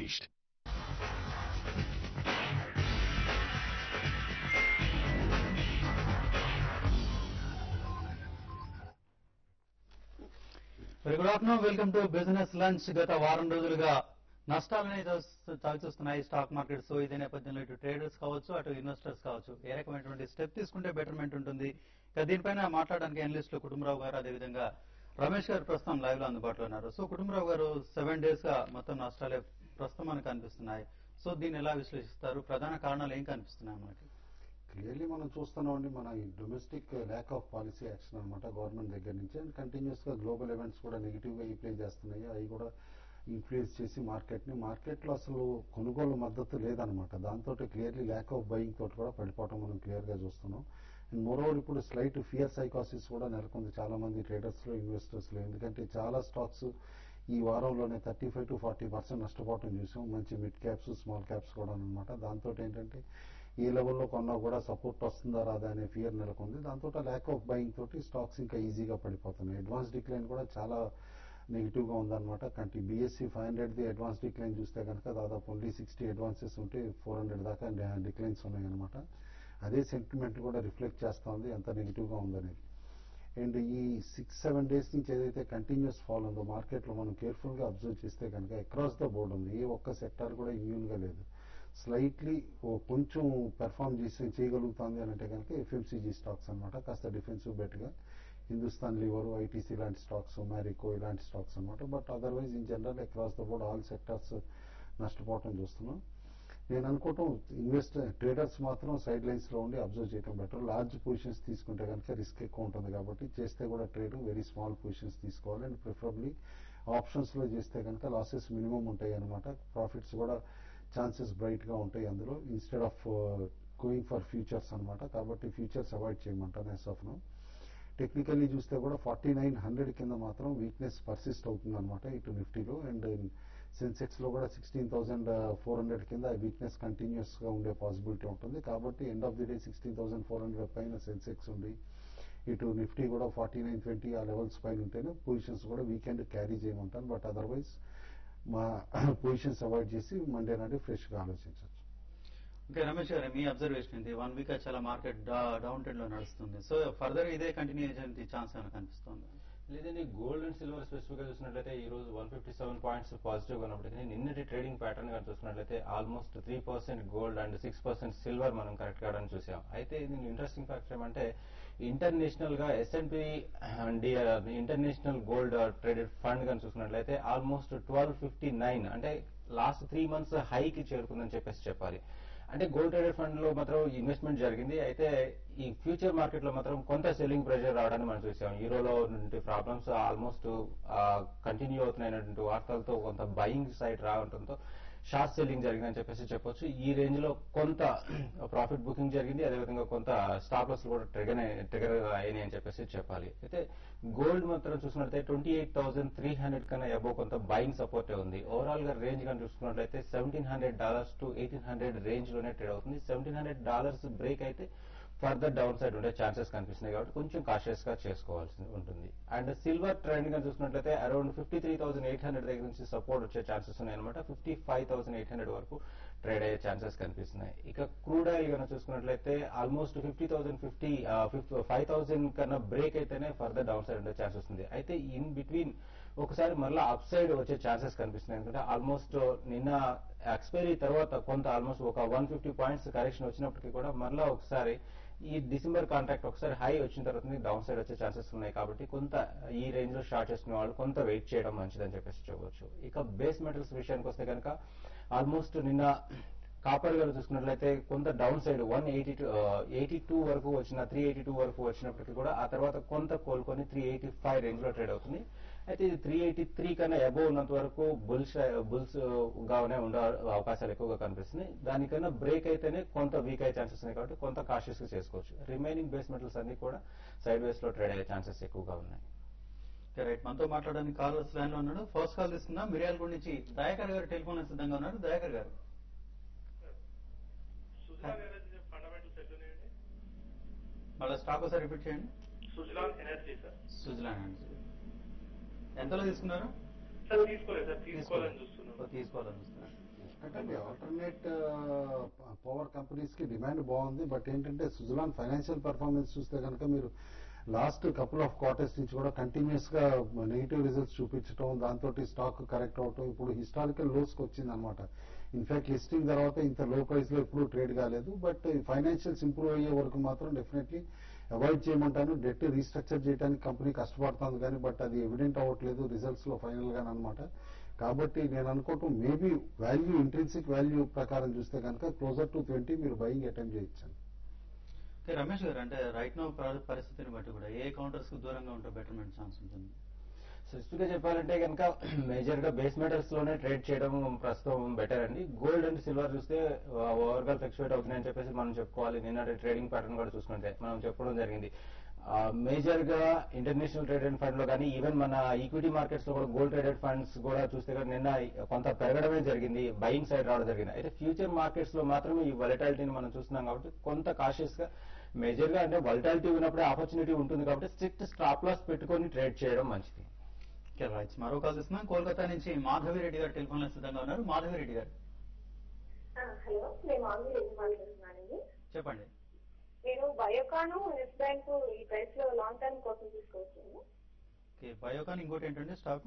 unleashed. Very good afternoon welcome to business lunch గత వారం రోజులుగా నష్టాలని చవిచూస్తున్నాయి స్టాక్ మార్కెట్ సో ఇదే నేపథ్యంలో ఇటు ట్రేడర్స్ కావచ్చు అటు ఇన్వెస్టర్స్ కావచ్చు ఏ రకమైనటువంటి స్టెప్ తీసుకుంటే బెటర్మెంట్ ఉంటుంది ఇక దీనిపైన మాట్లాడడానికి అనలిస్టులు కుటుంబరావు గారు అదేవిధంగా రమేష్ గారు ప్రస్తుతం లైవ్ లో అందుబాటులో ఉన్నారు సో కుటుంబరావు గారు సెవెన్ డేస్ గా మొత్తం నష్టాలే ప్రస్తుతం మనకు కనిపిస్తున్నాయి సో దీన్ని ఎలా విశ్లేషిస్తారు ప్రధాన కారణాలు ఏం కనిపిస్తున్నాయి మనకి క్లియర్లీ మనం చూస్తున్నామండి మన ఈ domestic lack of policy action అనమాట గవర్నమెంట్ దగ్గర నుంచి అండ్ కంటిన్యూస్ గా గ్లోబల్ ఈవెంట్స్ కూడా నెగిటివ్ గా ప్లే చేస్తున్నాయి అవి కూడా ఇన్ఫ్లుయెన్స్ చేసి మార్కెట్ ని మార్కెట్ లో అసలు కొనుగోలు మద్దతు లేదనమాట దాంతో క్లియర్లీ ల్యాక్ ఆఫ్ బయింగ్ తోటి కూడా పడిపోవటం మనం క్లియర్ గా చూస్తున్నాం అండ్ మోరోవర్ ఇప్పుడు స్లైట్ ఫియర్ సైకాసిస్ కూడా నెలకొంది చాలా మంది ట్రేడర్స్ లో ఇన్వెస్టర్స్ లో ఎందుకంటే చాలా స్టాక్స్ ఈ వారంలోనే thirty five to forty percent నష్టపోవటం చూసాం మంచి మిడ్ క్యాప్స్ స్మాల్ క్యాప్స్ కూడా అనమాట దాంతో ఏంటంటే ఈ లెవెల్లో కొన్నా కూడా సపోర్ట్ వస్తుందా రాదా అనే ఫియర్ నెలకొంది దాంతో ల్యాక్ ఆఫ్ బయింగ్ తోటి స్టాక్స్ ఇంకా ఈజీగా పడిపోతున్నాయి అడ్వాన్స్ డిక్లైన్ కూడా చాలా నెగిటివ్ గా ఉందన్నమాట కంటి BSE five hundred the advance decline చూస్తే కనుక దాదాపు ఓన్లీ సిక్స్టీ అడ్వాన్సెస్ ఉంటే ఫోర్ హండ్రెడ్ దాకా డిక్లైన్స్ ఉన్నాయన్నమాట అదే సెంటిమెంట్ కూడా రిఫ్లెక్ట్ చేస్తా ఉంది ఎంత నెగిటివ్ గా ఉందనేది అండ్ ఈ సిక్స్ సెవెన్ డేస్ నుంచి ఏదైతే కంటిన్యూస్ ఫాల్ ఉందో మార్కెట్ లో మనం కేర్ఫుల్ గా అబ్జర్వ్ చేస్తే కనుక అక్రాస్ ద బోర్డ్ ఉంది ఏ ఒక్క సెక్టార్ కూడా ఇమ్యూన్ గా లేదు స్లైట్లీ కొంచెం పెర్ఫామ్ చేసి చేయగలుగుతుంది అని అంటే కనుక ఎఫ్ఎంసీజీ స్టాక్స్ అన్నమాట కాస్త డిఫెన్సివ్ బెట్ గా హిందుస్థాన్ లివర్ ఐటీసీ లాంటి స్టాక్స్ మ్యారికో ఇలాంటి స్టాక్స్ అన్నమాట but otherwise in general across the board all sectors నష్టపోవటం చూస్తున్నాం నేను అనుకోవటం ఇన్వెస్టర్ ట్రేడర్స్ మాత్రం సైడ్ లైన్స్ లో ఉండి అబ్జర్వ్ చేయడం బెటర్ లార్జ్ పొజిషన్స్ తీసుకుంటే కనుక రిస్క్ ఎక్కువ ఉంటుంది కాబట్టి చేస్తే కూడా ట్రేడ్ వెరీ స్మాల్ పొజిషన్స్ తీసుకోవాలి అండ్ ప్రిఫరబ్లీ ఆప్షన్స్ లో చేస్తే కనుక లాసెస్ మినిమం ఉంటాయి అనమాట ప్రాఫిట్స్ కూడా ఛాన్సెస్ బ్రైట్ గా ఉంటాయి అందులో instead of going for futures అన్నమాట కాబట్టి ఫ్యూచర్స్ అవాయిడ్ చేయమంటాను ఎస్ ఆఫ్ నో టెక్నికల్లీ చూస్తే కూడా ఫార్టీ నైన్ హండ్రెడ్ కింద మాత్రం వీక్నెస్ పర్సిస్ట్ అవుతుంది అనమాట ఇటు నిఫ్టీలో అండ్ సెన్సెక్స్ లో కూడా సిక్స్టీన్ థౌసండ్ ఫోర్ హండ్రెడ్ కింద వీక్నెస్ కంటిన్యూస్ గా ఉండే పాసిబిలిటీ ఉంటుంది కాబట్టి end of the day sixteen thousand four hundred పైన సెన్సెక్స్ ఉంది ఇటు నిఫ్టీ కూడా ఫార్టీ నైన్ ట్వంటీ ఆ లెవెల్స్ పైన ఉంటేనే పొజిషన్స్ కూడా వీకెండ్ క్యారీ చేయమంటాను బట్ అదర్వైజ్ మా పొజిషన్స్ అవాయిడ్ చేసి మండే నాడే ఫ్రెష్ గా ఆలోచించవచ్చు ఓకే రమేష్ గారు మీ అబ్జర్వేషన్ ఇది వన్ వీక్ చాలా మార్కెట్ డౌన్ ట్రెండ్ లో నడుస్తుంది సో ఫర్దర్ ఇదే కంటిన్యూ అయ్యే ఛాన్స్ ఏమైనా కనిపిస్తుంది లేదండి గోల్డ్ అండ్ సిల్వర్ స్పెసిఫిక్ గా చూసినట్లయితే ఈ రోజు one fifty seven points positive గా ఉన్నప్పటికీ నిన్నటి ట్రేడింగ్ ప్యాటర్న్ గా చూసినట్లయితే almost three percent gold and six percent silver మనం కరెక్ట్ కావడం చూసాం అయితే ఇది ఇంట్రెస్టింగ్ ఫ్యాక్టర్ ఏమంటే ఇంటర్నేషనల్ గా S and P and international gold traded fund గా చూసుకున్నట్లయితే ఆల్మోస్ట్ ట్వెల్వ్ ఫిఫ్టీ నైన్ అంటే లాస్ట్ త్రీ మంత్స్ హైకి చేరుకుందని చెప్పేసి చెప్పాలి అంటే గోల్డ్ ట్రేడెడ్ ఫండ్ లో మాత్రం ఇన్వెస్ట్మెంట్ జరిగింది అయితే ఈ ఫ్యూచర్ మార్కెట్ లో మాత్రం కొంత సెల్లింగ్ ప్రెషర్ రావడాన్ని మనం చూసాం యూరోలో నుండి ప్రాబ్లమ్స్ ఆల్మోస్ట్ కంటిన్యూ అవుతున్నాయన్నటువంటి వార్తలతో కొంత బయింగ్ సైడ్ రావడంతో షార్ట్ సెల్లింగ్ జరిగిందని చెప్పేసి చెప్పొచ్చు ఈ రేంజ్ లో కొంత ప్రాఫిట్ బుకింగ్ జరిగింది అదేవిధంగా కొంత స్టాప్ లాస్ కూడా ట్రిగర్ ట్రిగర్ అయినాయి అని చెప్పేసి చెప్పాలి అయితే గోల్డ్ మాత్రం చూసినట్లయితే twenty eight thousand three hundred కన్నా అబో కొంత బయింగ్ సపోర్ట్ ఉంది ఓవరాల్ గా రేంజ్ కానీ చూసుకున్నట్లయితే seventeen hundred dollars to eighteen hundred range లోనే ట్రేడ్ అవుతుంది సెవెంటీన్ హండ్రెడ్ డాలర్స్ బ్రేక్ అయితే ఫర్దర్ డౌన్ సైడ్ ఉండే ఛాన్సెస్ కనిపిస్తున్నాయి కాబట్టి కొంచెం కాషియస్ గా చేసుకోవాల్సి ఉంటుంది అండ్ సిల్వర్ ట్రెండ్ గా చూసినట్లయితే around fifty three thousand eight hundred దగ్గర నుంచి సపోర్ట్ వచ్చే ఛాన్సెస్ ఉన్నాయన్నమాట fifty five thousand eight hundred వరకు ట్రేడ్ అయ్యే ఛాన్సెస్ కనిపిస్తున్నాయి ఇక క్రూడ్ ఆయిల్ కనుక చూసుకున్నట్లయితే almost fifty thousand fifty five thousand కన్నా బ్రేక్ అయితేనే ఫర్దర్ డౌన్ సైడ్ ఉండే ఛాన్సెస్ ఉంది అయితే ఇన్ బిట్వీన్ ఒకసారి మళ్ళీ అప్ సైడ్ వచ్చే ఛాన్సెస్ కనిపిస్తున్నాయి ఎందుకంటే ఆల్మోస్ట్ నిన్న ఎక్స్పైరీ తర్వాత కొంత ఆల్మోస్ట్ ఒక వన్ ఫిఫ్టీ పాయింట్స్ కరెక్షన్ వచ్చినప్పటికీ కూడా మళ్ళీ ఒకసారి ఈ డిసెంబర్ కాంట్రాక్ట్ ఒకసారి హై వచ్చిన తర్వాత డౌన్ సైడ్ వచ్చే ఛాన్సెస్ ఉన్నాయి కాబట్టి కొంత ఈ రేంజ్ లో షార్ట్ చేసుకునే వాళ్ళు కొంత వెయిట్ చేయడం మంచిదని చెప్పేసి చెప్పవచ్చు ఇక బేస్ మెటల్స్ విషయానికి వస్తే కనుక ఆల్మోస్ట్ నిన్న కాపర్ గారు చూసుకున్నట్లయితే కొంత down side one eighty two eighty two వరకు వచ్చిన త్రీ ఎయిటీ టూ వరకు వచ్చినప్పటికీ కూడా ఆ తర్వాత కొంత కోలుకొని త్రీ ఎయిటీ ఫైవ్ రేంజ్ లో ట్రేడ్ అవుతుంది అయితే ఇది త్రీ ఎయిటీ త్రీ కన్నా అబోవ్ ఉన్నంత వరకు బుల్స్ బుల్స్ గానే ఉండే అవకాశాలు ఎక్కువగా కనిపిస్తున్నాయి దానికన్నా బ్రేక్ అయితేనే కొంత వీక్ అయ్యే ఛాన్సెస్ ఉన్నాయి కాబట్టి కొంత కాషియస్ గా చేసుకోవచ్చు రిమైనింగ్ బేస్ మెటల్స్ అన్ని కూడా సైడ్ వేస్ లో ట్రేడ్ అయ్యే ఛాన్సెస్ ఎక్కువగా ఉన్నాయి రైట్ మనతో మాట్లాడడానికి కాలర్స్ లైన్ లో ఉన్నాడు ఫస్ట్ కాల్ తీసుకుందాం మిర్యాలగూడ నుంచి దయాకర్ గారు టెలిఫోన్ సిద్ధంగా ఉన్నారు దయాకర్ గారు సుజలాన్ ఎనర్జీ ఫండమెంటల్స్ ఎట్లున్నాయండి మళ్ళీ స్టాక్ ఒకసారి రిపీట్ చేయండి సుజలాన్ ఎనర్జీ సార్ సుజలాన్ అండి ఎంతలో తీసుకున్నారు సార్ తీసుకోలేదు సార్ తీసుకోవాలని చూస్తున్నాను ఓ, తీసుకోవాలని చూస్తున్నారు అంటే ఆల్టర్నేట్ పవర్ కంపెనీస్ కి డిమాండ్ బాగుంది బట్ ఏంటంటే సుజలాన్ ఫైనాన్షియల్ పెర్ఫార్మెన్స్ చూస్తే కనుక మీరు లాస్ట్ కపుల్ ఆఫ్ క్వార్టర్స్ నుంచి కూడా కంటిన్యూస్ గా నెగిటివ్ రిజల్ట్స్ చూపించడం దాంతో స్టాక్ కరెక్ట్ అవటం ఇప్పుడు హిస్టారికల్ లోస్ కి వచ్చింది అనమాట ఇన్ఫాక్ట్ లిస్టింగ్ తర్వాత ఇంత లో ప్రైస్ లో ఎప్పుడు ట్రేడ్ కాలేదు బట్ ఫైనాన్షియల్స్ ఇంప్రూవ్ అయ్యే వరకు మాత్రం డెఫినెట్లీ అవాయిడ్ చేయమంటాను డెట్ రీస్ట్రక్చర్ చేయడానికి కంపెనీ కష్టపడుతుంది కానీ బట్ అది ఎవిడెంట్ అవ్వట్లేదు రిజల్ట్స్ లో ఫైనల్ గా అనమాట కాబట్టి నేను అనుకోవటం మేబీ వాల్యూ ఇంట్రెన్సిక్ వాల్యూ ప్రకారం చూస్తే కనుక క్లోజర్ టు ట్వంటీ మీరు బయింగ్ అటెంప్ట్ చేయొచ్చు ఓకే రమేష్ గారు అంటే రైట్ నో పరిస్థితిని బట్టి కూడా ఏ కౌంటర్స్ కు దూరంగా ఉంటే బెటర్మెంట్ ఛాన్స్ ఉంటుంది స్పెసిఫిక్ గా చెప్పాలంటే కనుక మేజర్ గా బేస్ మెటల్స్ లోనే ట్రేడ్ చేయడం ప్రస్తుతం బెటర్ అండి గోల్డ్ అండ్ సిల్వర్ చూస్తే ఓవర్ గా ఫ్లక్చువేట్ అవుతున్నాయని చెప్పేసి మనం చెప్పుకోవాలి నిన్న ట్రేడింగ్ ప్యాటర్న్ కూడా చూసుకుంటే మనం చెప్పడం జరిగింది మేజర్ గా ఇంటర్నేషనల్ ట్రేడెడ్ ఫండ్ లో కానీ ఈవెన్ మన ఈక్విటీ మార్కెట్స్ లో కూడా గోల్డ్ ట్రేడెడ్ ఫండ్స్ కూడా చూస్తే కనుక నిన్న కొంత పెరగడమే జరిగింది బయింగ్ సైడ్ రావడం జరిగింది అయితే ఫ్యూచర్ మార్కెట్స్ లో మాత్రమే ఈ వలటాలిటీని మనం చూస్తున్నాం కాబట్టి కొంత కాషియస్ గా మేజర్ గా అంటే వలటాలిటీ ఉన్నప్పుడే ఆపర్చునిటీ ఉంటుంది కాబట్టి స్ట్రిక్ట్ స్టాప్ లాస్ పెట్టుకొని ట్రేడ్ చేయడం మంచిది ఓకే రైట్ మరో కాల్ తీసుకున్నాం కోల్కతా నుంచి మాధవి రెడ్డి గారు టెలిఫోన్ లో సిద్ధంగా ఉన్నారు మాధవి రెడ్డి గారు ఆ, హలో నేను ఆంధ్ర రెడ్డి మాట్లాడుతున్నానండి చెప్పండి నేను బయోకాను ఎస్ బ్యాంక్ ఈ ప్రైస్ లో లాంగ్ టర్మ్ కోసం తీసుకొచ్చాను ఓకే బయోకాన్ ఇంకోటి ఏంటండి స్టాక్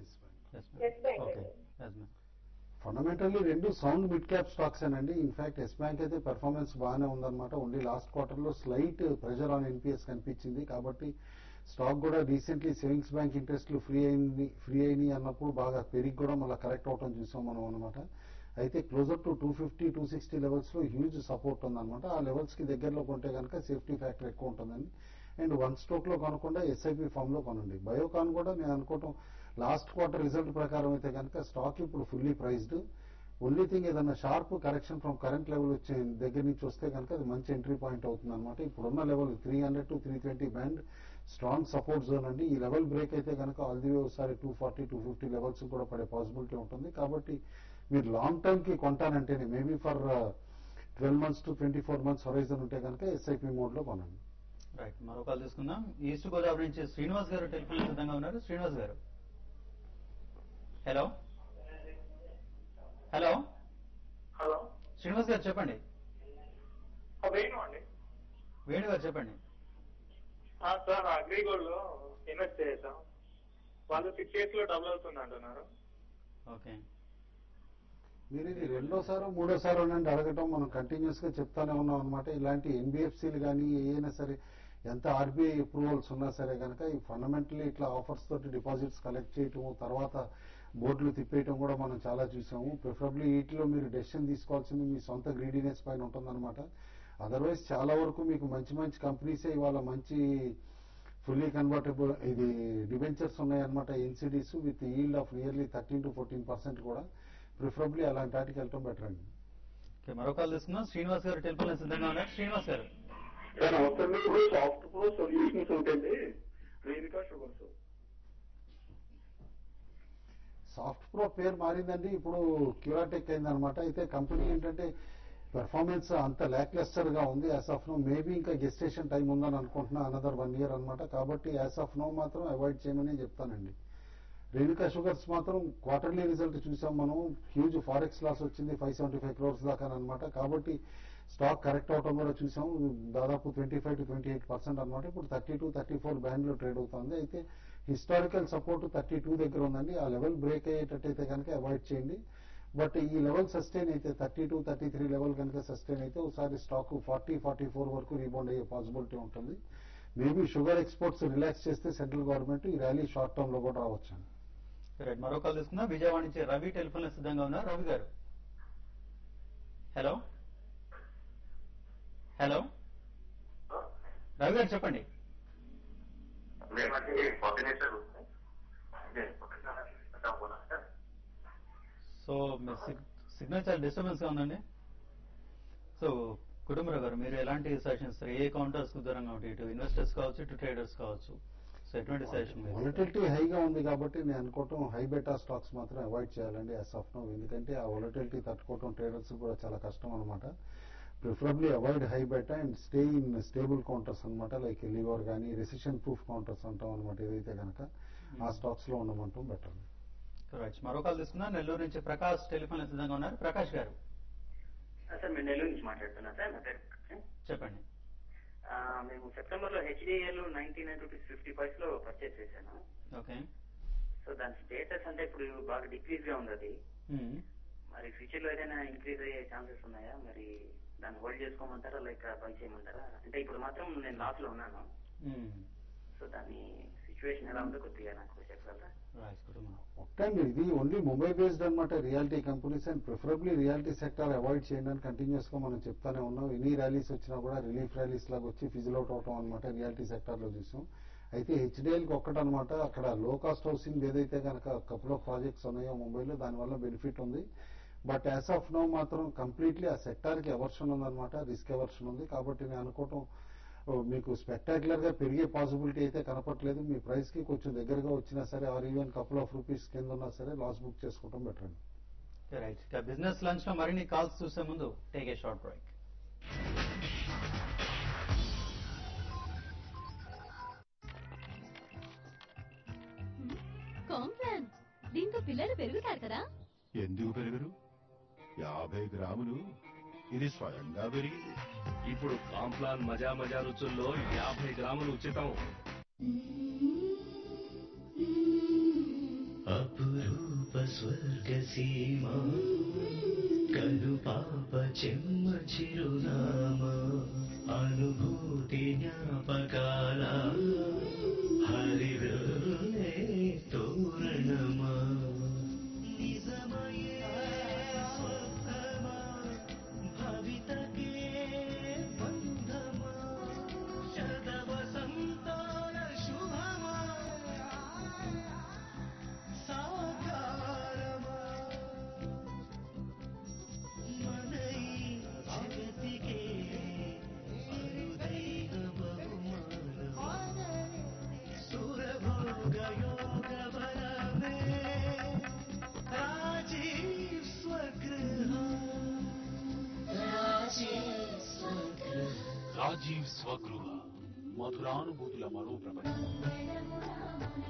Yes, bank ఓకే అండి. ఎస్ మ్యామ్ ఫండమెంటల్లీ రెండు సౌండ్ మిడ్ క్యాప్ స్టాక్స్ అండి ఇన్ఫాక్ట్ ఎస్ బ్యాంక్ అయితే పెర్ఫార్మెన్స్ బాగానే ఉందన్నమాట ఓన్లీ లాస్ట్ క్వార్టర్ లో స్లైట్ ప్రెషర్ ఆన్ ఎన్పిఎస్ కనిపించింది కాబట్టి స్టాక్ కూడా రీసెంట్లీ సేవింగ్స్ బ్యాంక్ ఇంట్రెస్ట్లు ఫ్రీ అయింది ఫ్రీ అయినాయి అన్నప్పుడు బాగా పెరిగి కూడా మళ్ళీ కరెక్ట్ అవటం చూసాం మనం అనమాట అయితే closer to two fifty two sixty levels లో హ్యూజ్ సపోర్ట్ ఉందన్నమాట ఆ లెవెల్స్ కి దగ్గరలో కొంటే కనుక సేఫ్టీ ఫ్యాక్టర్ ఎక్కువ ఉంటుందండి అండ్ వన్ స్టోక్ లో కొనకుండా ఎస్ఐపి ఫామ్ లో కొనండి బయోకాన్ కూడా నేను అనుకోవటం లాస్ట్ క్వార్టర్ రిజల్ట్ ప్రకారం అయితే కనుక స్టాక్ ఇప్పుడు ఫుల్లీ ప్రైస్డ్ ఓన్లీ థింగ్ ఏదన్నా sharp correction from current level వచ్చే దగ్గర నుంచి వస్తే కనుక అది మంచి ఎంట్రీ పాయింట్ అవుతుంది అనమాట ఇప్పుడున్న level three hundred to three twenty band strong support zone అండి ఈ లెవెల్ బ్రేక్ అయితే కనుక ఆల్ ది వే ఒకసారి two forty two fifty levels కూడా పడే పాసిబిలిటీ ఉంటుంది కాబట్టి మీరు లాంగ్ టర్మ్ కి కొంటానంటేనే maybe for twelve months to twenty four months horizon ఉంటే కనుక ఎస్ఐపి మోడ్ లో కొనండి రైట్ మరో కాల్ తీసుకుందాం ఈస్ట్ గోదావరి నుంచి శ్రీనివాస్ గారు టెలిఫోన్ లో సిద్ధంగా ఉన్నారు శ్రీనివాస్ గారు హలో హలో హలో శ్రీనివాస్ గారు చెప్పండి వేణు అండి వేణు గారు చెప్పండి ఆ, సార్ అగ్రిగోల్డ్ లో ఇన్వెస్ట్ చేసాం వాళ్ళు సిక్స్ ఇయర్స్ లో డబుల్ అవుతుంది అంటున్నారు ఓకే మీరు ఇది రెండోసారో మూడోసారో నుండి అడగటం మనం కంటిన్యూస్ గా చెప్తానే ఉన్నాం అనమాట ఇలాంటి ఎన్బిఎఫ్సీలు కానీ ఏదైనా సరే ఎంత ఆర్బీఐ అప్రూవల్స్ ఉన్నా సరే కనుక ఈ ఫండమెంటలీ ఇట్లా ఆఫర్స్ తోటి డిపాజిట్స్ కలెక్ట్ చేయటం తర్వాత బోర్డులు తిప్పేయటం కూడా మనం చాలా చూసాము ప్రిఫరబ్లీ వీటిలో మీరు డెసిషన్ తీసుకోవాల్సింది మీ సొంత గ్రీడీనెస్ పైన ఉంటుందన్నమాట అదర్వైజ్ చాలా వరకు మీకు మంచి మంచి కంపెనీసే ఇవాళ మంచి ఫుల్లీ కన్వర్టబుల్ ఇది డిబెంచర్స్ ఉన్నాయన్నమాట NCDs with yield of nearly thirteen to fourteen percent కూడా ప్రిఫరబ్లీ అలాంటి వాటికి వెళ్ళటం బెటర్ అండి ఓకే మరో కాల్ తీసుకుందాం శ్రీనివాస్ గారు టెలిఫోన్ లో సిద్ధంగా ఉన్నారు శ్రీనివాస్ గారు సార్ అవసరం ఇప్పుడు సాఫ్ట్ ప్రో సొల్యూషన్స్ ఉంటుంది రేణుకా షుగర్స్ సాఫ్ట్ ప్రో పేరు మారిందండి ఇప్పుడు క్యూరాటెక్ అయిందనమాట అయితే కంపెనీ ఏంటంటే పెర్ఫార్మెన్స్ అంత లాక్లెస్టర్ గా ఉంది యాజ్ ఆఫ్ నో మేబీ ఇంకా గెస్టేషన్ టైం ఉందని అనుకుంటున్నా అనదర్ వన్ ఇయర్ అన్నమాట కాబట్టి యాజ్ ఆఫ్ నో మాత్రం అవాయిడ్ చేయమని చెప్తానండి రేణుకా షుగర్స్ మాత్రం క్వార్టర్లీ రిజల్ట్ చూసాం మనం హ్యూజ్ ఫారెక్స్ లాస్ వచ్చింది ఫైవ్ సెవెంటీ ఫైవ్ క్రోర్స్ దాకా అనమాట కాబట్టి స్టాక్ కరెక్ట్ అవటం కూడా చూసాం దాదాపు twenty five to twenty eight percent అనమాట ఇప్పుడు thirty two thirty four band లో ట్రేడ్ అవుతుంది అయితే హిస్టారికల్ సపోర్ట్ థర్టీ టూ దగ్గర ఉందండి ఆ లెవెల్ బ్రేక్ అయ్యేటట్టయితే కనుక అవాయిడ్ చేయండి బట్ ఈ లెవెల్ సస్టైన్ అయితే thirty two thirty three level కనుక సస్టైన్ అయితే ఒకసారి స్టాక్ ఫార్టీ ఫార్టీ ఫోర్ వరకు రీబౌండ్ అయ్యే పాసిబిలిటీ ఉంటుంది మేబీ షుగర్ ఎక్స్పోర్ట్స్ రిలాక్స్ చేస్తే సెంట్రల్ గవర్నమెంట్ ఈ ర్యాలీ షార్ట్ టర్మ్ లో కూడా రావచ్చు రైట్ మరో కాల్ తీసుకుందాం విజయవాడ నుంచి రవి టెలిఫోన్ లో సిద్ధంగా ఉన్నారు రవి గారు హలో హలో రవి గారు చెప్పండి సో మీ సిగ్నల్ చాలా డిస్టర్బెన్స్ గా ఉందండి సో కుటుంబరావు గారు మీరు ఎలాంటి సజెషన్స్ ఏ కౌంటర్స్ కు దూరంగా ఉంటాయి ఇటు ఇన్వెస్టర్స్ కావచ్చు ఇటు ట్రేడర్స్ కావచ్చు సో ఎటువంటి సజెషన్ మీరు వాలటిలిటీ హైగా ఉంది కాబట్టి నేను అనుకోవటం హై బెటా స్టాక్స్ మాత్రం అవాయిడ్ చేయాలండి యాజ్ ఆఫ్ నో ఎందుకంటే ఆ వాలటిలిటీ తట్టుకోవటం ట్రేడర్స్ కూడా చాలా కష్టం అనమాట preferably avoid high beta and stay in stable counters అనమాట లైక్ లివర్ కానీ రెసిషన్ ప్రూఫ్ కౌంటర్స్ అంటాం అనమాట ఏదైతే కనుక ఆ స్టాక్స్ లో ఉండమంటాం బెటర్ రైట్ మరో కాల్ తీసుకున్నా నెల్లూరు నుంచి ప్రకాష్ టెలిఫోన్ సిద్ధంగా ఉన్నారు ప్రకాష్ గారు సార్ మేము నెల్లూరు నుంచి మాట్లాడుతున్నా సార్ నా పేరు ప్రకాష్. చెప్పండి ఆ, మేము సెప్టెంబర్ లో HDL ninety nine rupees fifty five లో పర్చేస్ చేశాను ఓకే సో దాని స్టేటస్ అంటే ఇప్పుడు బాగా డిక్రీజ్ గా ఉంది అది మ్మ్. మరి ఫ్యూచర్ లో ఏదైనా ఇంక్రీజ్ అయ్యే ఛాన్సెస్ ఉన్నాయా మరి దాన్ని హోల్డ్ చేసుకోమంటారా లైక్ బై చేయమంటారా అంటే ఇప్పుడు మాత్రం నేను లాస్ లో ఉన్నాను మ్మ్. సో దాని సిచ్యువేషన్ ఎలా ఉందో కొద్దిగా నాకు చెప్పగలరా రైట్ కుటుంబం ఒక్కండి ఇది ఓన్లీ ముంబై బేస్డ్ అనమాట realty companies and preferably realty sector avoid చేయండి అని కంటిన్యూస్ గా మనం చెప్తానే ఉన్నాం ఎన్ని ర్యాలీస్ వచ్చినా కూడా రిలీఫ్ ర్యాలీస్ లాగా వచ్చి ఫిజిల్ అవుట్ అవటం అనమాట రియాలిటీ సెక్టర్ లో చూసాం అయితే హెచ్డిఎల్ కి ఒక్కటనమాట అక్కడ లో కాస్ట్ హౌసింగ్ ఏదైతే కనుక కపుల్ ఆఫ్ ప్రాజెక్ట్స్ ఉన్నాయో ముంబైలో దానివల్ల బెనిఫిట్ ఉంది బట్ యాజ్ ఆఫ్ నో మాత్రం కంప్లీట్లీ ఆ సెక్టార్ కి ఎవర్షన్ ఉందన్నమాట రిస్క్ ఎవర్షన్ ఉంది కాబట్టి నేను అనుకోవటం ఓ, మీకు స్పెక్టాక్యులర్ గా పెరిగే పాసిబిలిటీ అయితే కనపట్లేదు మీ ప్రైస్ కి కొంచెం దగ్గరగా వచ్చినా సరే or even couple of rupees కింద ఉన్నా సరే లాస్ బుక్ చేసుకోవడం బెటర్ అండి రైట్ ఇక బిజినెస్ లంచ్ లో మరిన్ని కాల్స్ చూసే ముందు take a short break Complan దీంతో పిల్లలు పెరుగుతారు కదా ఎందుకు పెరగరు యాభై గ్రాములు ఇది స్వయంగా పెరిగింది ఇప్పుడు కాంప్లాన్ మజా మజా రుచుల్లో యాభై గ్రాములు ఉచితం అపురూప స్వర్గ సీమ కను పాప చెమ్మ చిరునామా అనుభూతి జ్ఞాపకాల హరివే తోరణమా నిజమయే స్వప్నమా భవితకే బంధమా శతవసంతాల శుభమా సాకారమా మనై జగతికే అరుదైన బహుమానమా సురభోగ యోగ బలమే రాజీవ్ స్వగృహ రాజీవ్ స్వగృహ రాజీవ్ స్వగృహ మధురానుభూతుల మరో ప్రపంచం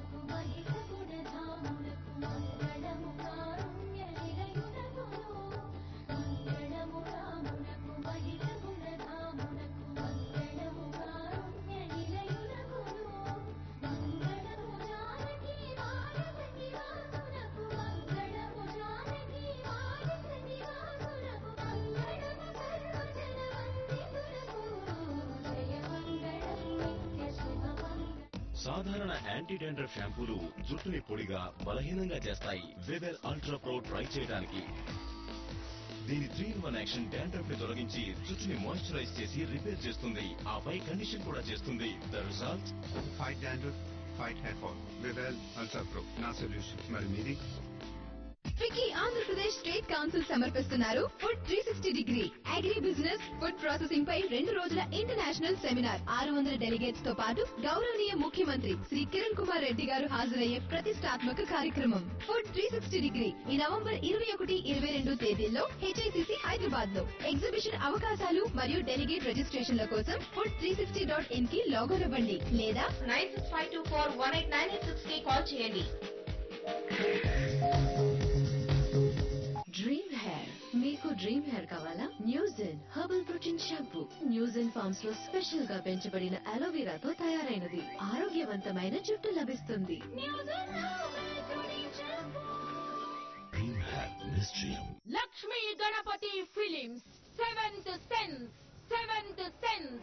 సాధారణ యాంటీ డాండ్రఫ్ షాంపూలు జుట్టుని పొడిగా బలహీనంగా చేస్తాయి వెవెల్ అల్ట్రా ప్రో ట్రై చేయడానికి దీని three in one action dandruff ని తొలగించి జుట్టుని మాయిశ్చరైజ్ చేసి రిపేర్ చేస్తుంది ఆపై కండిషన్ కూడా చేస్తుంది the result fight dandruff fight hair fall Vivel ultra pro నా సొల్యూషన్ మరి మీది ట్రికీ ఆంధ్రప్రదేశ్ స్టేట్ కౌన్సిల్ సమర్పిస్తున్నారు food three sixty degree agri business food processing పై రెండు రోజుల ఇంటర్నేషనల్ సెమినార్ ఆరు వందల డెలిగేట్స్ తో పాటు గౌరవనీయ ముఖ్యమంత్రి శ్రీ కిరణ్ కుమార్ రెడ్డి గారు హాజరయ్యే ప్రతిష్టాత్మక కార్యక్రమం ఫుడ్ త్రీ సిక్స్టీ డిగ్రీ ఈ నవంబర్ ఇరవై ఒకటి ఇరవై రెండు తేదీల్లో హెచ్ఐసిసి హైదరాబాద్ లో ఎగ్జిబిషన్ అవకాశాలు మరియు డెలిగేట్ రిజిస్ట్రేషన్ల కోసం food three sixty dot in కి లాగౌన్ అవ్వండి లేదా nine six five two four one eight nine eight six కి కాల్ చేయండి డ్రీమ్ హెయిర్ మీకు డ్రీమ్ హెయిర్ కావాలా న్యూజిన్ హర్బల్ ప్రోటీన్ షాంపూ న్యూజిన్ ఫార్మ్స్ లో స్పెషల్ గా పెంచబడిన అలోవెరాతో తయారైనది ఆరోగ్యవంతమైన జుట్టు లభిస్తుంది డ్రీమ్ హ్యావ్ నిశ్చయం Lakshmi Ganapathi films seventh sense seventh sense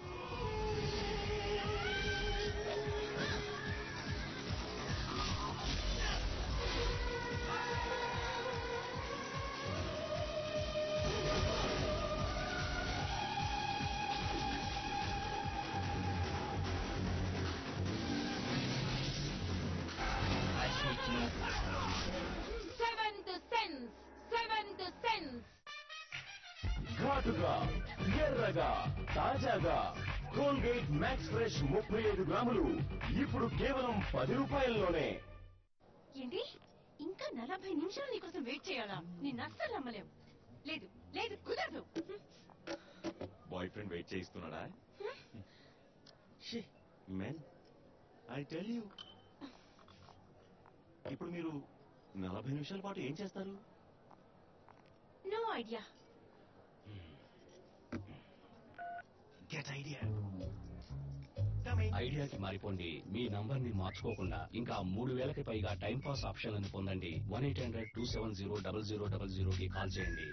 seventh sense seventh sense ఘాటుగా ఎర్రగా తాజాగా కోల్గేట్ మ్యాక్స్ ఫ్రెష్ ముప్పై ఐదు గ్రాములు ఇప్పుడు కేవలం పది రూపాయల్లోనే ఏంటి ఇంకా నలభై నిమిషాలు నీకోసం వెయిట్ చేయాలా నేను అస్సలు నమ్మలేం లేదు లేదు కుదరదు బాయ్ ఫ్రెండ్ వెయిట్ చేయిస్తున్నాడా మెన్ ఐ టెల్ యూ ఇప్పుడు మీరు నలభై నిమిషాల పాటు ఏం చేస్తారు నో ఐడియా గెట్ ఐడియా ఐడియాకి మారిపోండి మీ నంబర్ ని మార్చుకోకుండా ఇంకా మూడు వేలకి పైగా టైం పాస్ ఆప్షన్లను పొందండి one eight hundred two seven zero double zero double zero కి కాల్ చేయండి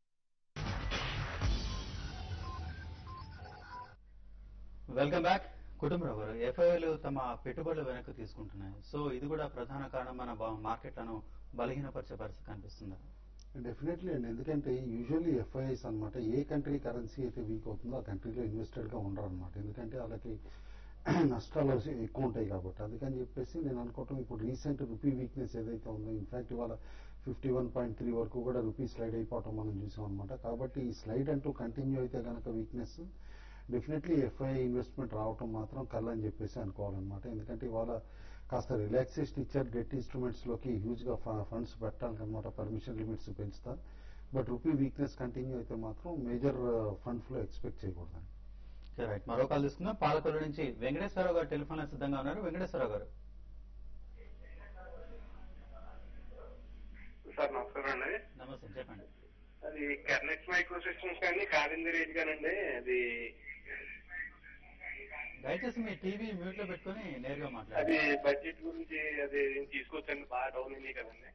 వెల్కమ్ బ్యాక్ కుటుంబరావు గారు ఎఫ్ఐలు తమ పెట్టుబడులు వెనక్కి తీసుకుంటున్నాయి సో ఇది కూడా ప్రధాన కారణం మన బా- మార్కెట్లను బలహీనపరిచే పరిస్థితి కనిపిస్తుందా డెఫినెట్లీ అండి ఎందుకంటే యూజువల్లీ ఎఫ్ఐఎస్ అన్నమాట ఏ కంట్రీ కరెన్సీ అయితే వీక్ అవుతుందో ఆ కంట్రీలో ఇన్వెస్టెడ్ గా ఉండరు అనమాట ఎందుకంటే వాళ్ళకి నష్టాలు వచ్చి ఎక్కువ ఉంటాయి కాబట్టి అందుకని చెప్పేసి నేను అనుకోవటం ఇప్పుడు రీసెంట్ రూపీ వీక్నెస్ ఏదైతే ఉందో ఇన్ఫాక్ట్ ఇవాళ ఫిఫ్టీ వన్ పాయింట్ త్రీ వరకు కూడా రూపీ స్లైడ్ అయిపోవటం మనం చూసాం అనమాట కాబట్టి ఈ స్లైడ్ అంటూ కంటిన్యూ అయితే గనక వీక్నెస్ డెఫినెట్లీ ఎఫ్ఐ ఇన్వెస్ట్మెంట్ రావటం మాత్రం కళ్ళని చెప్పేసి అనుకోవాలన్నమాట ఎందుకంటే ఇవాళ కాస్త రిలాక్సేషన్ ఇచ్చారు డెట్ ఇన్స్ట్రుమెంట్స్ లోకి హ్యూజ్ గా ఫండ్స్ పెట్టడానికి అనమాట పర్మిషన్ లిమిట్స్ పెంచుతా బట్ రూపీ వీక్నెస్ కంటిన్యూ అయితే మాత్రం మేజర్ ఫండ్ ఫ్లో ఎక్స్పెక్ట్ చేయకూడదండి రైట్ మరో కాల్ తీసుకుందాం పాలకొల్లు నుంచి వెంకటేశ్వరరావు గారు టెలిఫోన్ లో సిద్ధంగా ఉన్నారు వెంకటేశ్వరరావు గారు సార్ నమస్కారం అండి నమస్తే చెప్పండి అది కెర్నెక్స్ మైక్రో సిస్టమ్స్ కానీ కాలింది రేట్ కానండి అది దయచేసి మీ టీవీ మ్యూట్ లో పెట్టుకుని నేరుగా అది మాట్లాడండి బడ్జెట్ గురించి అది తీసుకొచ్చండి బాగా డౌన్ అయింది కదండి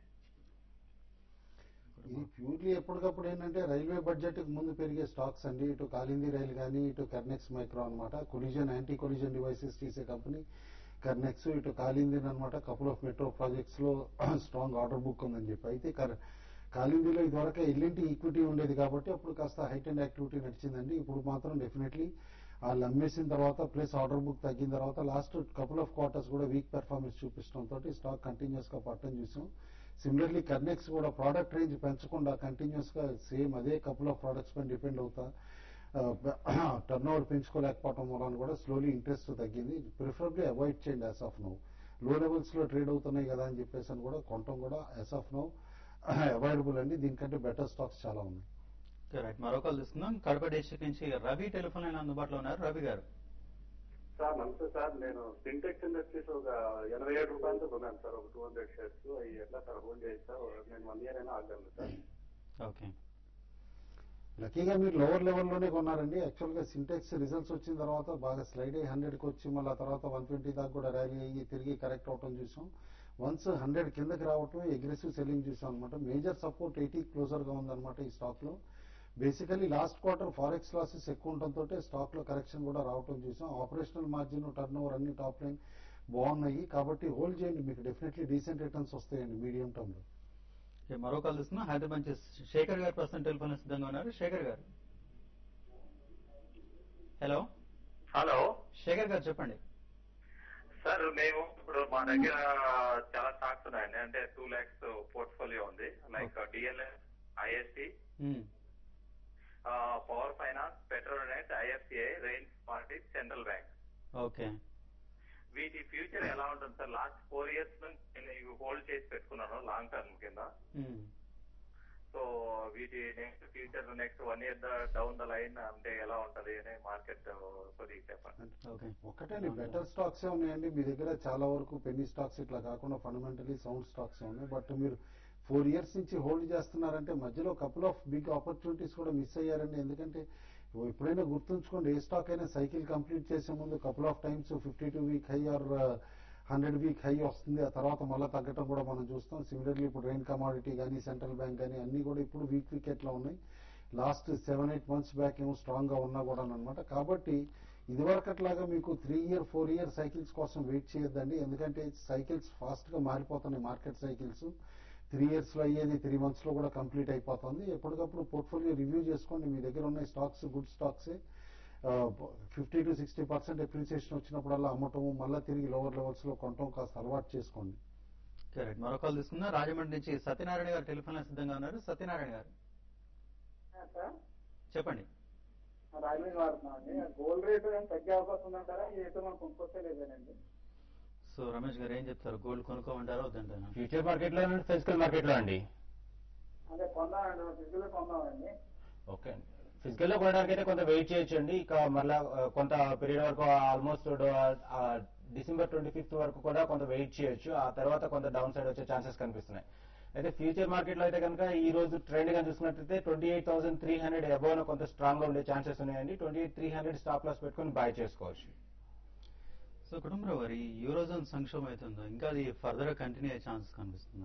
ఇది ప్యూర్లీ ఎప్పటికప్పుడు ఏంటంటే రైల్వే బడ్జెట్ కి ముందు పెరిగే స్టాక్స్ అండి ఇటు కాలింది రైల్ కానీ ఇటు కర్నెక్స్ మైక్రో అన్నమాట కొలిజన్ యాంటీ కొలిజన్ డివైసెస్ తీసే కంపెనీ కర్నెక్స్ ఇటు కాలిందిన్ అనమాట కపుల్ ఆఫ్ మెట్రో ప్రాజెక్ట్స్ లో స్ట్రాంగ్ ఆర్డర్ బుక్ ఉందని చెప్పి అయితే కర్- కాలిందిలో ఇదివరకు ఎల్లింటి ఈక్విటీ ఉండేది కాబట్టి అప్పుడు కాస్త హైట్ అండ్ యాక్టివిటీ నడిచిందండి ఇప్పుడు మాత్రం డెఫినెట్లీ వాళ్ళు అమ్మేసిన తర్వాత ప్లస్ ఆర్డర్ బుక్ తగ్గిన తర్వాత లాస్ట్ కపుల్ ఆఫ్ క్వార్టర్స్ కూడా వీక్ పెర్ఫార్మెన్స్ చూపించడంతో స్టాక్ కంటిన్యూస్ గా పట్టడం చూసాం సిమిలర్లీ కర్నెక్స్ కూడా ప్రోడక్ట్ రేంజ్ పెంచకుండా కంటిన్యూస్ గా సేమ్ అదే కపుల్ ఆఫ్ ప్రోడక్ట్స్ పైన డిపెండ్ అవుతా టర్న్ ఓవర్ పెంచుకోలేకపోవడం వలన కూడా స్లోలీ ఇంట్రెస్ట్ తగ్గింది ప్రిఫరబ్లీ అవాయిడ్ చేయండి యాజ్ ఆఫ్ నో లో లెవెల్స్ లో ట్రేడ్ అవుతున్నాయి కదా అని చెప్పేసి అని కూడా కొనటం కూడా యాజ్ ఆఫ్ నో అవాయిడబుల్ అండి దీనికంటే బెటర్ స్టాక్స్ చాలా ఉన్నాయి రైట్ మరో కాల్ తీసుకుందాం కడప డిస్ట్రిక్ట్ నుంచి రవి టెలిఫోన్ లైన్ అందుబాటులో ఉన్నారు రవి గారు సార్ నమస్తే సార్ నేను సింటెక్స్ ఇండస్ట్రీస్ ఒక ఎనభై ఏడు రూపాయలతో కొన్నాను సార్ ఒక టూ హండ్రెడ్ షేర్స్ అవి ఎట్లా సార్ హోల్డ్ చేయొచ్చు సార్ నేను వన్ ఇయర్ అయినా ఆగలను సార్ ఓకే లక్కీగా మీరు లోవర్ లెవెల్లోనే కొన్నారండి యాక్చువల్ గా సింటెక్స్ రిజల్ట్స్ వచ్చిన తర్వాత బాగా స్లైడ్ అయ్యి హండ్రెడ్ కి వచ్చి మళ్ళీ తర్వాత వన్ ట్వంటీ దాకా కూడా ర్యాలీ అయ్యి తిరిగి కరెక్ట్ అవటం చూసాం వన్స్ హండ్రెడ్ కిందకి రావటం అగ్రెసివ్ సెల్లింగ్ చూసాం అనమాట మేజర్ సపోర్ట్ ఎయిటీ క్లోజర్ గా ఉందన్నమాట ఈ స్టాక్ లో basically last quarter forex losses ఎక్కువ ఉండటంతో స్టాక్ లో కరెక్షన్ కూడా రావటం చూసాం ఆపరేషనల్ మార్జిన్ టర్న్ ఓవర్ అన్ని టాప్ లైన్ బాగున్నాయి కాబట్టి హోల్డ్ చేయండి మీకు డెఫినెట్లీ డీసెంట్ రిటర్న్స్ వస్తాయండి మీడియం టర్మ్ లో ఓకే, మరో కాల్ తీసుకుందాం హైదరాబాద్ నుంచి శేఖర్ గారు ప్రస్తుతం టెలిఫోన్ లో సిద్ధంగా ఉన్నారు శేఖర్ గారు హలో హలో శేఖర్ గారు చెప్పండి సార్ మేము ఇప్పుడు మా దగ్గర చాలా స్టాక్స్ ఉన్నాయండి అంటే టూ ల్యాక్స్ పోర్ట్ఫోలియో ఉంది like DLS IST um, power finance Petronet IFCI Rain party central bank okay వీటి ఫ్యూచర్ ఎలా ఉంటుంది సార్ లాస్ట్ ఫోర్ ఇయర్స్ నుంచి నేను ఇవి హోల్డ్ చేసి పెట్టుకున్నాను లాంగ్ టర్మ్ కింద ఉమ్, సో వీటి next future next one year down the line అంటే ఎలా ఉంటది అని మార్కెట్ కొద్దిగా చెప్పండి ఓకే ఒకటండి బెటర్ స్టాక్స్ ఉన్నాయండి మీ దగ్గర చాలా వరకు పెన్నీ స్టాక్స్ ఇట్లా కాకుండా ఫండమెంటలీ సౌండ్ స్టాక్స్ ఉన్నాయి బట్ మీరు ఫోర్ ఇయర్స్ నుంచి హోల్డ్ చేస్తున్నారంటే మధ్యలో కపుల్ ఆఫ్ బిగ్ ఆపర్చునిటీస్ కూడా మిస్ అయ్యారండి ఎందుకంటే ఎప్పుడైనా గుర్తుంచుకోండి ఏ స్టాక్ అయినా సైకిల్ కంప్లీట్ చేసే ముందు couple of times fifty two week high or hundred week high వస్తుంది ఆ తర్వాత మళ్ళీ తగ్గటం కూడా మనం చూస్తాం సిమిలర్లీ ఇప్పుడు రెయిన్ కమాడిటీ కానీ సెంట్రల్ బ్యాంక్ కానీ అన్ని కూడా ఇప్పుడు వీక్ వికెట్లో ఉన్నాయి last seven eight months back ఏమో స్ట్రాంగ్ గా ఉన్నా కూడా అనమాట కాబట్టి ఇదివరకట్లాగా మీకు three year four year cycles కోసం వెయిట్ చేయొద్దండి ఎందుకంటే సైకిల్స్ ఫాస్ట్ గా మారిపోతున్నాయి మార్కెట్ సైకిల్స్ త్రీ ఇయర్స్ లో అయ్యేది త్రీ మంత్స్ లో కూడా కంప్లీట్ అయిపోతుంది ఎప్పటికప్పుడు పోర్ట్ఫోలియో రివ్యూ చేసుకోండి మీ దగ్గర ఉన్న stocks good stocks fifty to sixty percent appreciation వచ్చినప్పుడల్లా అమ్మటం మళ్ళీ తిరిగి లోవర్ లెవెల్స్ లో కొనటం కాస్త అలవాటు చేసుకోండి కరెక్ట్ మరో కాల్ తీసుకుందాం రాజమండ్రి నుంచి సత్యనారాయణ గారు టెలిఫోన్ లో సిద్ధంగా ఉన్నారు సత్యనారాయణ గారు సార్ చెప్పండి రాజమండ్రి వాడుతున్నాం అండి గోల్డ్ రేట్ ఏమైనా తగ్గే అవకాశం ఉందంటారా ఈ రేటు మనం కొనుక్కొస్తే లేదేనండి సో రమేష్ గారు ఏం చెప్తారు గోల్డ్ కొనుక్కోమంటారా వద్దంటారా ఫ్యూచర్ మార్కెట్ లో ఫిజికల్ మార్కెట్ లో అండి అదే కొన్నామండి ఫిజికల్ కొన్నామండి ఓకే ఫిజికల్ లో కొనడానికి అయితే కొంత వెయిట్ చేయొచ్చు అండి ఇక మళ్ళా ఆ, కొంత పీరియడ్ వరకు ఆల్మోస్ట్ డిసెంబర్ ట్వంటీ ఫిఫ్త్ వరకు కూడా కొంత వెయిట్ చేయొచ్చు ఆ తర్వాత కొంత డౌన్ సైడ్ వచ్చే ఛాన్సెస్ కనిపిస్తున్నాయి అయితే ఫ్యూచర్ మార్కెట్ లో అయితే కనుక ఈ రోజు ట్రెండ్ గా చూసుకున్నట్లయితే twenty eight thousand three hundred above కొంత స్ట్రాంగ్ గా ఉండే ఛాన్సెస్ ఉన్నాయండి twenty eight three hundred stop loss పెట్టుకొని బై చేసుకోవచ్చు సో కుటుంబరావు గారు ఈ యూరోజోన్ సంక్షోభం అవుతుందో ఇంకా అది ఫర్దర్ గా కంటిన్యూ అయ్యే ఛాన్స్ కనిపిస్తుందా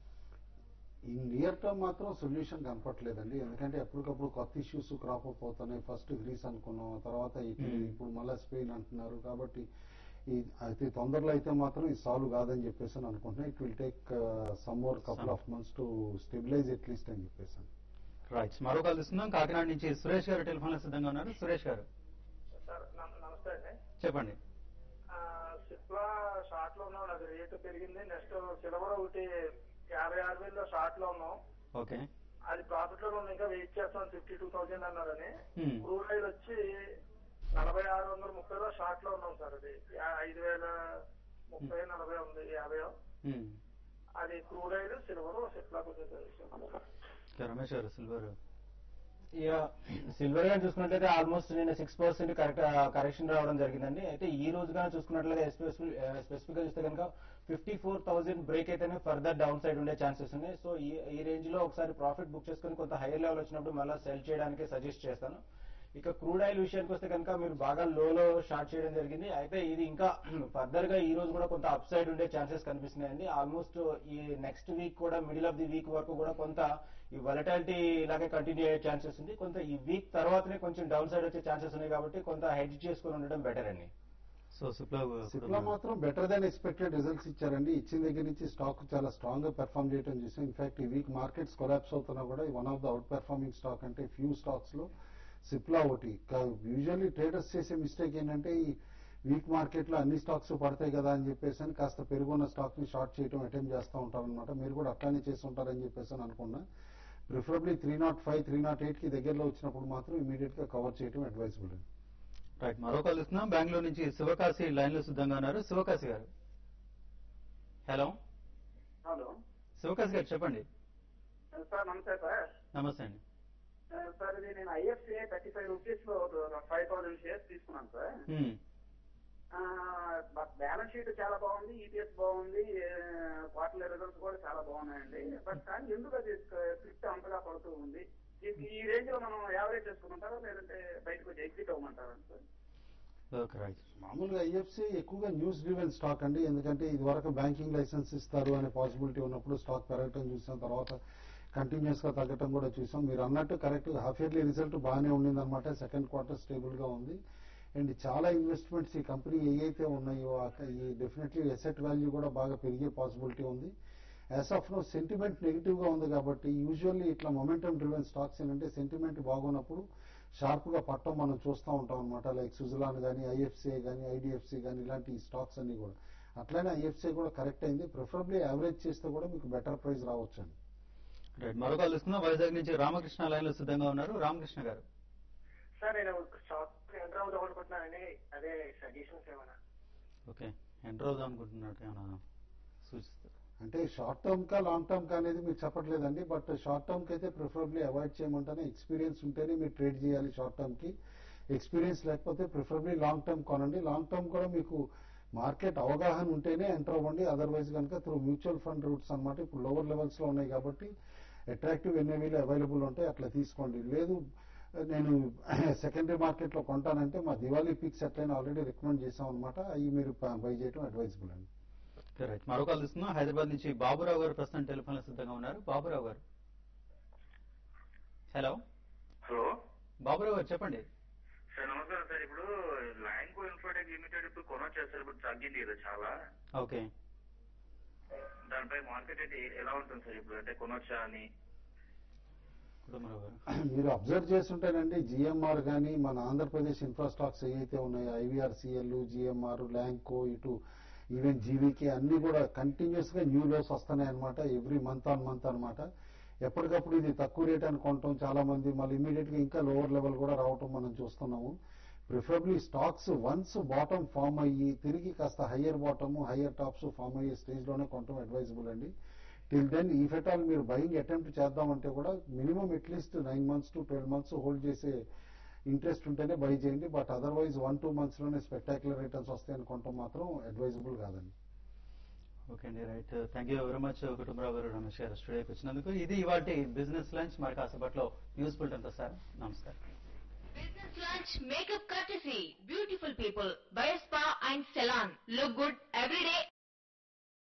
ఈ నియర్ టర్మ్ మాత్రం సొల్యూషన్ కనపట్లేదండి ఎందుకంటే ఎప్పటికప్పుడు కొత్త ఇష్యూస్ క్రాప్ అప్ అవుతున్నాయి ఫస్ట్ గ్రీస్ అనుకున్నాం తర్వాత ఇటలీ Hmm. ఇప్పుడు మళ్ళీ స్పెయిన్ అంటున్నారు కాబట్టి ఈ అయితే తొందరలో అయితే మాత్రం ఇది సాల్వ్ కాదని చెప్పేసి అని అనుకుంటున్నా it will take some more couple Some. Of months to stabilize at least అని చెప్పేసి రైట్ మరో కాల్ ఇస్తున్నాం కాకినాడ నుంచి సురేష్ గారు టెలిఫోన్ లో సిద్ధంగా ఉన్నారు సురేష్ గారు సార్ నమ- నమస్తే అండి చెప్పండి ఆ, సిప్లా షార్ట్ లో ఉన్నాం అది రేటు పెరిగింది నెక్స్ట్ సిల్వర్ ఒకటి యాభై ఆరు వేలలో షార్ట్ లో ఉన్నాం ఓకే అది ప్రాఫిట్ లో ఉంది ఇంకా వెయిట్ చేస్తాం ఫిఫ్టీ టూ థౌసండ్ అన్నారని Hmm. క్రూడ్ ఆయిల్ వచ్చి నలభై ఆరు వందల ముప్పైలో షార్ట్ లో ఉన్నాం సార్ అది యా- ఐదు వేల ముప్పై నలభై ఉంది యాభై Hmm. అది క్రూడ్ ఆయిల్ సిల్వర్ సిప్లా కొంచెం తెలుసు ఓకే, రమేష్ గారు సిల్వర్ ఇక సిల్వర్ గా చూసుకున్నట్లయితే ఆల్మోస్ట్ నేను సిక్స్ పర్సెంట్ కరెక్ట్ కరెక్షన్ రావడం జరిగిందండి అయితే ఈ రోజు కానీ చూసుకున్నట్లయితే స్పెసిఫిక్ గా చూస్తే కనుక ఫిఫ్టీ ఫోర్ థౌసండ్ బ్రేక్ అయితేనే ఫర్దర్ డౌన్ సైడ్ ఉండే ఛాన్సెస్ ఉన్నాయి సో ఈ ఈ రేంజ్ లో ఒకసారి ప్రాఫిట్ బుక్ చేసుకుని కొంత హైయర్ లెవెల్ వచ్చినప్పుడు మళ్ళీ సెల్ చేయడానికి సజెస్ట్ చేస్తాను ఇక క్రూడ్ ఆయిల్ విషయానికి వస్తే కనుక మీరు బాగా లోలో షార్ట్ చేయడం జరిగింది అయితే ఇది ఇంకా ఫర్దర్ గా ఈ రోజు కూడా కొంత అప్ సైడ్ ఉండే ఛాన్సెస్ కనిపిస్తున్నాయండి ఆల్మోస్ట్ ఈ నెక్స్ట్ వీక్ కూడా మిడిల్ ఆఫ్ ది వీక్ వరకు కూడా కొంత ఈ వలటాలిటీ ఇలాగే కంటిన్యూ అయ్యే ఛాన్సెస్ ఉంది కొంత ఈ వీక్ తర్వాతనే కొంచెం డౌన్ సైడ్ వచ్చే ఛాన్సెస్ ఉన్నాయి కాబట్టి కొంత హెడ్జ్ చేసుకొని ఉండడం బెటర్ అండి సో సిప్లా సిప్లా మాత్రం బెటర్ దాన్ ఎక్స్పెక్టెడ్ రిజల్ట్స్ ఇచ్చారండి ఇచ్చిన దగ్గర నుంచి స్టాక్ చాలా స్ట్రాంగ్ గా పెర్ఫామ్ చేయడం చూసాం ఇన్ఫాక్ట్ ఈ వీక్ మార్కెట్స్ కొలాప్స్ అవుతున్నా కూడా one of the outperforming stock అంటే ఫ్యూ స్టాక్స్ లో సిప్లా ఒకటి యూజువల్లీ ట్రేడర్స్ చేసే మిస్టేక్ ఏంటంటే ఈ వీక్ మార్కెట్ లో అన్ని స్టాక్స్ పడతాయి కదా అని చెప్పేసి అని కాస్త పెరుగున్న స్టాక్ ని షార్ట్ చేయడం అటెంప్ట్ చేస్తూ ఉంటారనమాట మీరు కూడా అట్లానే చేసి ఉంటారని చెప్పేసి అని అనుకున్నా preferably three nought five three nought eight కి దగ్గరలో వచ్చినప్పుడు మాత్రం ఇమీడియట్ గా కవర్ చేయడం అడ్వైజబుల్ అండి రైట్ మరో కాల్ ఇస్తున్నాం బెంగళూరు నుంచి శివకాశి లైన్ లో సిద్ధంగా ఉన్నారు శివకాశి గారు హలో హలో శివకాశి గారు చెప్పండి సార్ నమస్తే సార్ నమస్తే అండి సార్ ఇది నేను ఐఎఫ్సిఐ థర్టీ ఫైవ్ రూపీస్ లో ఫైవ్ థౌసండ్ షేర్స్ తీసుకున్నాను sir Hmm. But balance sheet చాలా బాగుంది ఈపీఎస్ బాగుంది క్వార్టర్లీ రిజల్ట్స్ కూడా చాలా బాగున్నాయండి బట్ కానీ ఎందుకు అది క్లిక్ అంతగా పడుతూ ఉంది ఈ- ఈ రేంజ్ లో మనం యావరేజ్ చేసుకుంటారా లేదంటే బయటకు వచ్చి ఎగ్జిట్ అవ్వమంటారా సార్ ఓకే రైట్ మామూలుగా ఐఎఫ్సి ఎక్కువగా న్యూస్ డ్రివెన్ స్టాక్ అండి ఎందుకంటే ఇది వరకు బ్యాంకింగ్ లైసెన్స్ ఇస్తారు అనే పాసిబిలిటీ ఉన్నప్పుడు స్టాక్ పెరగటం చూసాం తర్వాత కంటిన్యూస్ గా తగ్గటం కూడా చూసాం మీరు అన్నట్టు కరెక్ట్ హాఫ్ ఇయర్లీ రిజల్ట్ బాగానే ఉండింది అనమాట సెకండ్ క్వార్టర్ స్టేబుల్ గా ఉంది అండ్ చాలా ఇన్వెస్ట్మెంట్స్ ఈ కంపెనీ ఏవైతే ఉన్నాయో ఆ క- ఈ డెఫినెట్లీ ఎసెట్ వాల్యూ కూడా బాగా పెరిగే పాసిబిలిటీ ఉంది as of now sentiment negative గా ఉంది కాబట్టి యూజువల్లీ ఇట్లా మొమెంటం డ్రివెన్ స్టాక్స్ ఏంటంటే సెంటిమెంట్ బాగున్నప్పుడు షార్ప్ గా పట్టం మనం చూస్తూ ఉంటాం అనమాట లైక్ సుజలాన్ కానీ ఐఎఫ్సిఐ కానీ ఐడిఎఫ్సి కానీ ఇలాంటి స్టాక్స్ అన్ని కూడా అట్లనే ఐఎఫ్సిఐ కూడా కరెక్ట్ అయింది ప్రిఫరబ్లీ యావరేజ్ చేస్తే కూడా మీకు బెటర్ ప్రైస్ రావచ్చు అండి రైట్ మరో కాల్ ఇస్తున్నాం వైజాగ్ నుంచి రామకృష్ణ లైన్ లో సిద్ధంగా ఉన్నారు రామకృష్ణ గారు సార్ నేను షాప్ ఎంటర్ అవుదాం అనుకుంటున్నానండి అదే సజెషన్స్ ఏమైనా ఓకే ఎంటర్ అవుదాం అనుకుంటున్నట్టు ఏమైనా సూచిస్తారు అంటే షార్ట్ టర్మ్ కా లాంగ్ టర్మ్ కా అనేది మీరు చెప్పట్లేదండి బట్ షార్ట్ టర్మ్ కి అయితే ప్రిఫరబ్లీ అవాయిడ్ చేయమంటేనే ఎక్స్పీరియన్స్ ఉంటేనే మీరు ట్రేడ్ చేయాలి షార్ట్ టర్మ్ కి ఎక్స్పీరియన్స్ లేకపోతే ప్రిఫరబ్లీ లాంగ్ టర్మ్ కొనండి లాంగ్ టర్మ్ కూడా మీకు మార్కెట్ అవగాహన ఉంటేనే ఎంటర్ అవ్వండి అదర్వైజ్ కనుక త్రూ మ్యూచువల్ ఫండ్ రూట్స్ అన్నమాట ఇప్పుడు లోవర్ లెవెల్స్ లో ఉన్నాయి కాబట్టి అట్రాక్టివ్ ఎన్ఏవీలు అవైలబుల్ ఉంటాయి అట్లా తీసుకోండి లేదు నేను సెకండరీ మార్కెట్ లో కొంటానంటే మా దివాళీ పిక్స్ ఎట్లయినా ఆల్రెడీ రికమెండ్ చేసాం అనమాట అవి మీరు బై చేయడం అడ్వైజబుల్ అండి ఓకే రైట్ మరో కాల్ ఇస్తున్నాం హైదరాబాద్ నుంచి బాబురావు గారు ప్రస్తుతం టెలిఫోన్ లో సిద్ధంగా ఉన్నారు బాబురావు గారు హలో హలో బాబురావు గారు చెప్పండి సార్ నమస్కారం సార్ ఇప్పుడు ల్యాంకో ఇన్ఫోటెక్ లిమిటెడ్ ఇప్పుడు కొనొచ్చా సార్ ఇప్పుడు తగ్గింది కదా చాలా ఓకే దానిపై మార్కెట్ అయితే ఎలా ఉంటుంది సార్ ఇప్పుడు అంటే కొనొచ్చా అని కుటుంబరావు గారు మీరు అబ్జర్వ్ చేస్తుంటేనండి జిఎంఆర్ కానీ మన ఆంధ్రప్రదేశ్ ఇన్ఫ్రాస్ట్రక్చర్స్ ఏవైతే ఉన్నాయో ఐవీఆర్సీఎల్ జిఎంఆర్ ల్యాంకో ఇటు ఈవెన్ జీవీకి అన్ని కూడా కంటిన్యూస్ గా న్యూ లోస్ వస్తున్నాయి అనమాట ఎవ్రీ మంత్ ఆన్ మంత్ అన్నమాట ఎప్పటికప్పుడు ఇది తక్కువ రేట్ అని కొనటం చాలా మంది మళ్ళీ ఇమీడియట్ గా ఇంకా లోవర్ లెవెల్ కూడా రావటం మనం చూస్తున్నాము preferably stocks once bottom form అయ్యి తిరిగి కాస్త higher bottom higher tops form అయ్యే స్టేజ్ లోనే కొనటం అడ్వైజబుల్ అండి టిల్ దెన్ ఈ ఫెటాల్ మీరు బయింగ్ అటెంప్ట్ చేద్దామంటే కూడా minimum at least nine months to twelve months hold చేసే ఇంట్రెస్ట్ ఉంటేనే బై చేయండి but otherwise one two months లోనే స్పెక్టాక్యులర్ రిటర్న్స్ వస్తాయని కొనటం మాత్రం అడ్వైజబుల్ కాదండి ఓకే అండి right thank you very much Kutumbarao garu Ramesh గారు స్టూడియోకి వచ్చినందుకు ఇది ఇవాటి బిజినెస్ లంచ్ మరి కాసేపట్లో న్యూస్ బులెటిన్ తో సార్ నమస్కారం Business lunch makeup courtesy. Beautiful people. By a spa and salon. Look good every day